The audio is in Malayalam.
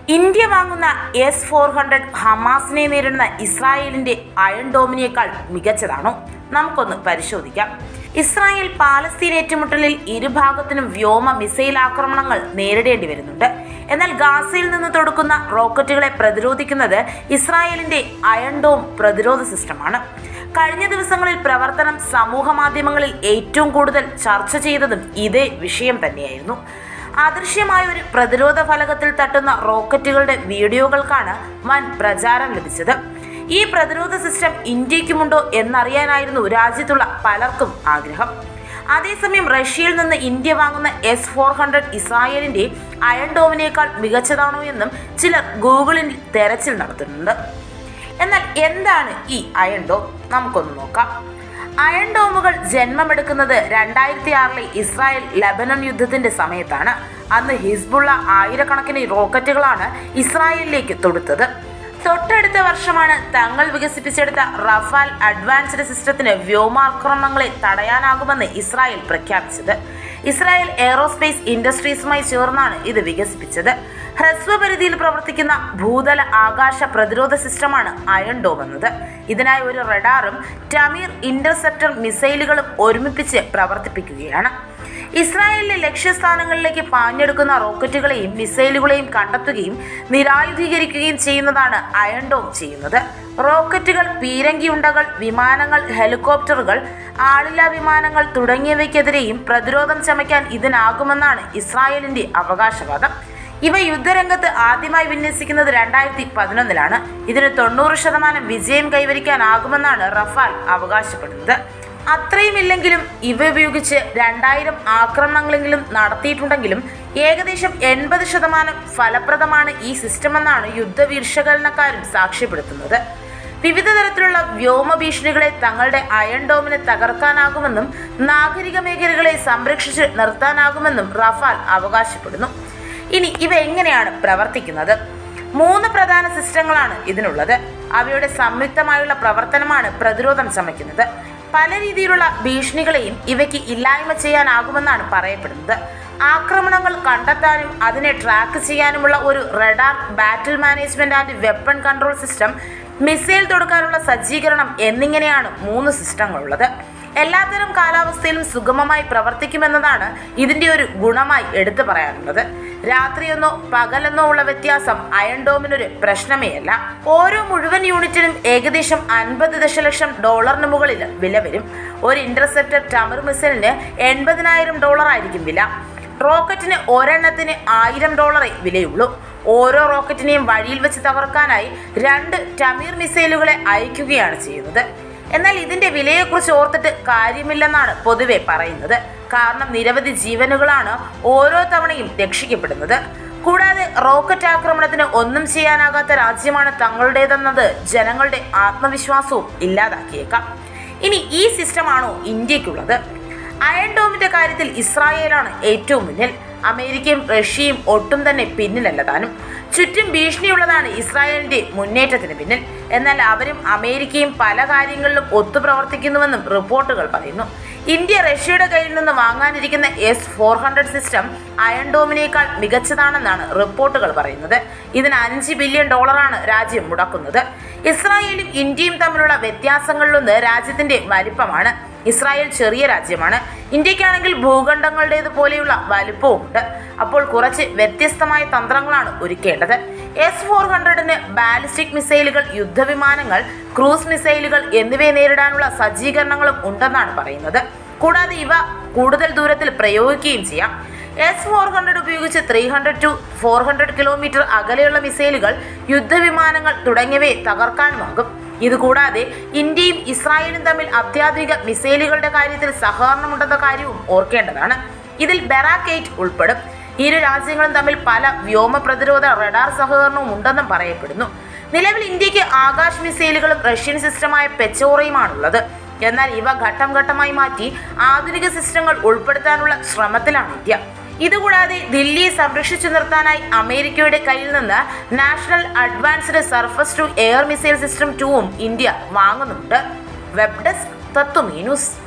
ഇന്ത്യ വാങ്ങുന്ന എസ് ഫോർ ഹൺഡ്രഡ് ഹമാസിനെ നേരിടുന്ന ഇസ്രായേലിന്റെ അയൺ ഡോമിനേക്കാൾ മികച്ചതാണോ നമുക്കൊന്ന് പരിശോധിക്കാം ഇസ്രായേൽ പാലസ്തീൻ ഏറ്റുമുട്ടലിൽ ഇരുഭാഗത്തിനും വ്യോമ മിസൈൽ ആക്രമണങ്ങൾ നേരിടേണ്ടി വരുന്നുണ്ട് എന്നാൽ ഗാസയിൽ നിന്ന് തൊടുക്കുന്ന റോക്കറ്റുകളെ പ്രതിരോധിക്കുന്നത് ഇസ്രായേലിന്റെ അയൺ ഡോം പ്രതിരോധ സിസ്റ്റമാണ് കഴിഞ്ഞ ദിവസങ്ങളിൽ പ്രവർത്തനം സമൂഹ മാധ്യമങ്ങളിൽ ഏറ്റവും കൂടുതൽ ചർച്ച ചെയ്തതും ഇതേ വിഷയം തന്നെയായിരുന്നു അദൃശ്യമായ ഒരു പ്രതിരോധ ഫലകത്തിൽ തട്ടുന്ന റോക്കറ്റുകളുടെ വീഡിയോകൾക്കാണ് വൻ പ്രചാരം ലഭിച്ചത് ഈ പ്രതിരോധ സിസ്റ്റം ഇന്ത്യക്കുമുണ്ടോ എന്നറിയാനായിരുന്നു രാജ്യത്തുള്ള പലർക്കും ആഗ്രഹം അതേസമയം റഷ്യയിൽ നിന്ന് ഇന്ത്യ വാങ്ങുന്ന എസ് ഫോർ ഹൺഡ്രഡ് ഇസ്രായേലിന്റെ അയൺ ഡോമിനേക്കാൾ മികച്ചതാണോ എന്നും ചിലർ ഗൂഗിളിൽ തെരച്ചിൽ നടത്തുന്നുണ്ട് എന്നാൽ എന്താണ് ഈ അയൺ ഡോം നമുക്കൊന്ന് നോക്കാം അയൺ ഡോമുകൾ ജന്മമെടുക്കുന്നത് രണ്ടായിരത്തി ആറിലെ ഇസ്രായേൽ ലബനൻ യുദ്ധത്തിന്റെ സമയത്താണ് അന്ന് ഹിസ്ബുള്ള ആയിരക്കണക്കിന് റോക്കറ്റുകളാണ് ഇസ്രായേലിലേക്ക് തൊടുത്തത് തൊട്ടടുത്ത വർഷമാണ് തങ്ങൾ വികസിപ്പിച്ചെടുത്ത റഫാൽ അഡ്വാൻസ്ഡ് സിസ്റ്റത്തിന് വ്യോമാക്രമണങ്ങളെ തടയാനാകുമെന്ന് ഇസ്രായേൽ പ്രഖ്യാപിച്ചത് ഇസ്രായേൽ എയറോസ്പേസ് ഇൻഡസ്ട്രീസുമായി ചേർന്നാണ് ഇത് വികസിപ്പിച്ചത് ഹ്രസ്വപരിധിയിൽ പ്രവർത്തിക്കുന്ന ഭൂതല ആകാശ പ്രതിരോധ സിസ്റ്റമാണ് അയൺ ഡോം എന്നത് ഇതിനായി ഒരു റഡാറും ടമീർ ഇന്റർസെപ്റ്റർ മിസൈലുകളും ഒരുമിപ്പിച്ച് പ്രവർത്തിപ്പിക്കുകയാണ് ഇസ്രായേലിലെ ലക്ഷ്യസ്ഥാനങ്ങളിലേക്ക് പാഞ്ഞെടുക്കുന്ന റോക്കറ്റുകളെയും മിസൈലുകളെയും കണ്ടെത്തുകയും നിരായുധീകരിക്കുകയും ചെയ്യുന്നതാണ് അയൺ ഡോം ചെയ്യുന്നത് റോക്കറ്റുകൾ പീരങ്കിയുണ്ടകൾ വിമാനങ്ങൾ ഹെലികോപ്റ്ററുകൾ ആളില്ലാ വിമാനങ്ങൾ തുടങ്ങിയവയ്ക്കെതിരെയും പ്രതിരോധം ചമയ്ക്കാൻ ഇതിനാകുമെന്നാണ് ഇസ്രായേലിന്റെ അവകാശവാദം ഇവ യുദ്ധരംഗത്ത് ആദ്യമായി വിന്യസിക്കുന്നത് രണ്ടായിരത്തി പതിനൊന്നിലാണ് ഇതിന് തൊണ്ണൂറ് ശതമാനം വിജയം കൈവരിക്കാനാകുമെന്നാണ് റഫാൽ അവകാശപ്പെടുന്നത് അത്രയുമില്ലെങ്കിലും ഇവ ഉപയോഗിച്ച് രണ്ടായിരം ആക്രമണങ്ങളെങ്കിലും നടത്തിയിട്ടുണ്ടെങ്കിലും ഏകദേശം എൺപത് ശതമാനം ഫലപ്രദമാണ് ഈ സിസ്റ്റമെന്നാണ് യുദ്ധവീക്ഷകലനക്കാരും സാക്ഷ്യപ്പെടുത്തുന്നത് വിവിധ തരത്തിലുള്ള വ്യോമ ഭീഷണികളെ തങ്ങളുടെ അയൺ ഡോമിനെ തകർക്കാനാകുമെന്നും നാഗരിക മേഖലകളെ സംരക്ഷിച്ച് നിർത്താനാകുമെന്നും റഫാൽ അവകാശപ്പെടുന്നു ഇനി ഇവ എങ്ങനെയാണ് പ്രവർത്തിക്കുന്നത് മൂന്ന് പ്രധാന സിസ്റ്റങ്ങളാണ് ഇതിനുള്ളത് അവയുടെ സംയുക്തമായുള്ള പ്രവർത്തനമാണ് പ്രതിരോധം ചമയ്ക്കുന്നത് പല രീതിയിലുള്ള ഭീഷണികളെയും ഇവയ്ക്ക് ഇല്ലായ്മ ചെയ്യാനാകുമെന്നാണ് പറയപ്പെടുന്നത് ആക്രമണങ്ങൾ കണ്ടെത്താനും അതിനെ ട്രാക്ക് ചെയ്യാനുമുള്ള ഒരു radar battle management and weapon control system missile തൊടുക്കാനുള്ള സജ്ജീകരണം എന്നിങ്ങനെയാണ് മൂന്ന് സിസ്റ്റങ്ങളുള്ളത് എല്ലാത്തരം കാലാവസ്ഥയിലും സുഗമമായി പ്രവർത്തിക്കുമെന്നതാണ് ഇതിന്റെ ഒരു ഗുണമായി എടുത്തു പറയാനുള്ളത് രാത്രിയെന്നോ പകലെന്നോ ഉള്ള വ്യത്യാസം അയൺ ഡോമിനൊരു പ്രശ്നമേ അല്ല ഓരോ മുഴുവൻ യൂണിറ്റിനും ഏകദേശം അൻപത് ദശലക്ഷം ഡോളറിന് മുകളിൽ വില വരും ഒരു ഇന്റർസെപ്റ്റർ ടമർ മിസൈലിന് എൺപതിനായിരം ഡോളർ ആയിരിക്കും വില റോക്കറ്റിന് ഒരെണ്ണത്തിന് ആയിരം ഡോളറേ വിലയുള്ളൂ ഓരോ റോക്കറ്റിനെയും വഴിയിൽ വെച്ച് തകർക്കാനായി രണ്ട് ടമീർ മിസൈലുകളെ അയക്കുകയാണ് ചെയ്യുന്നത് എന്നാൽ ഇതിന്റെ വിലയെക്കുറിച്ച് ഓർത്തിട്ട് കാര്യമില്ലെന്നാണ് പൊതുവെ പറയുന്നത് കാരണം നിരവധി ജീവനുകളാണ് ഓരോ തവണയും രക്ഷിക്കപ്പെടുന്നത് കൂടാതെ റോക്കറ്റ് ആക്രമണത്തിന് ഒന്നും ചെയ്യാനാകാത്ത രാജ്യമാണ് തങ്ങളുടേതെന്നത് ജനങ്ങളുടെ ആത്മവിശ്വാസവും ഇല്ലാതാക്കിയേക്കാം ഇനി ഈ സിസ്റ്റമാണോ ഇന്ത്യക്കുള്ളത് അയൺ ഡോമിന്റെ കാര്യത്തിൽ ഇസ്രായേലാണ് ഏറ്റവും മുന്നിൽ അമേരിക്കയും റഷ്യയും ഒട്ടും തന്നെ പിന്നിലല്ല താനും ചുറ്റും ഭീഷണിയുള്ളതാണ് ഇസ്രായേലിന്റെ മുന്നേറ്റത്തിന് പിന്നിൽ എന്നാൽ അവരും അമേരിക്കയും പല കാര്യങ്ങളിലും ഒത്തുപ്രവർത്തിക്കുന്നുവെന്നും റിപ്പോർട്ടുകൾ പറയുന്നു ഇന്ത്യ റഷ്യയുടെ കയ്യിൽ നിന്ന് വാങ്ങാനിരിക്കുന്ന S four hundred system iron ഡോമിനേക്കാൾ മികച്ചതാണെന്നാണ് റിപ്പോർട്ടുകൾ പറയുന്നത് ഇതിന് അഞ്ച് ബില്യൺ ഡോളറാണ് രാജ്യം മുടക്കുന്നത് ഇസ്രായേലും ഇന്ത്യയും തമ്മിലുള്ള വ്യത്യാസങ്ങളിലൊന്ന് രാജ്യത്തിന്റെ വലിപ്പമാണ് ഇസ്രായേൽ ചെറിയ രാജ്യമാണ് ഇന്ത്യക്കാണെങ്കിൽ ഭൂഖണ്ഡങ്ങളുടേത് പോലെയുള്ള വലിപ്പവും ഉണ്ട് അപ്പോൾ കുറച്ച് വ്യത്യസ്തമായ തന്ത്രങ്ങളാണ് ഒരുക്കേണ്ടത് എസ് ഫോർ ഹൺഡ്രഡിന് ബാലിസ്റ്റിക് മിസൈലുകൾ യുദ്ധവിമാനങ്ങൾ ക്രൂസ് മിസൈലുകൾ എന്നിവയെ നേരിടാനുള്ള സജ്ജീകരണങ്ങളും ഉണ്ടെന്നാണ് പറയുന്നത് കൂടാതെ ഇവ കൂടുതൽ ദൂരത്തിൽ പ്രയോഗിക്കുകയും ചെയ്യാം എസ് ഫോർ ഹൺഡ്രഡ് ഉപയോഗിച്ച് three hundred to four hundred kilometre അകലെയുള്ള മിസൈലുകൾ യുദ്ധവിമാനങ്ങൾ തുടങ്ങിയവയെ തകർക്കാനുമാകും ഇതുകൂടാതെ ഇന്ത്യയും ഇസ്രായേലും തമ്മിൽ അത്യാധുനിക മിസൈലുകളുടെ കാര്യത്തിൽ സഹകരണമുണ്ടെന്ന കാര്യവും ഓർക്കേണ്ടതാണ് ഇതിൽ ബെറാക്ക് എയ്റ്റ് ഉൾപ്പെടും ഇരു രാജ്യങ്ങളും തമ്മിൽ പല വ്യോമ പ്രതിരോധ റഡാർ സഹകരണവും ഉണ്ടെന്നും പറയപ്പെടുന്നു നിലവിൽ ഇന്ത്യക്ക് ആകാശ് മിസൈലുകളും റഷ്യൻ സിസ്റ്റമായ പെച്ചോറയുമാണുള്ളത് എന്നാൽ ഇവ ഘട്ടം ഘട്ടമായി മാറ്റി ആധുനിക സിസ്റ്റങ്ങൾ ഉൾപ്പെടുത്താനുള്ള ശ്രമത്തിലാണ് ഇന്ത്യ ഇതുകൂടാതെ ദില്ലിയെ സംരക്ഷിച്ചു നിർത്താനായി അമേരിക്കയുടെ കയ്യിൽ നിന്ന് national advanced surface to air missile system ടൂവും ഇന്ത്യ വാങ്ങുന്നുണ്ട് വെബ് ഡെസ്ക് തത്വമീ ന്യൂസ്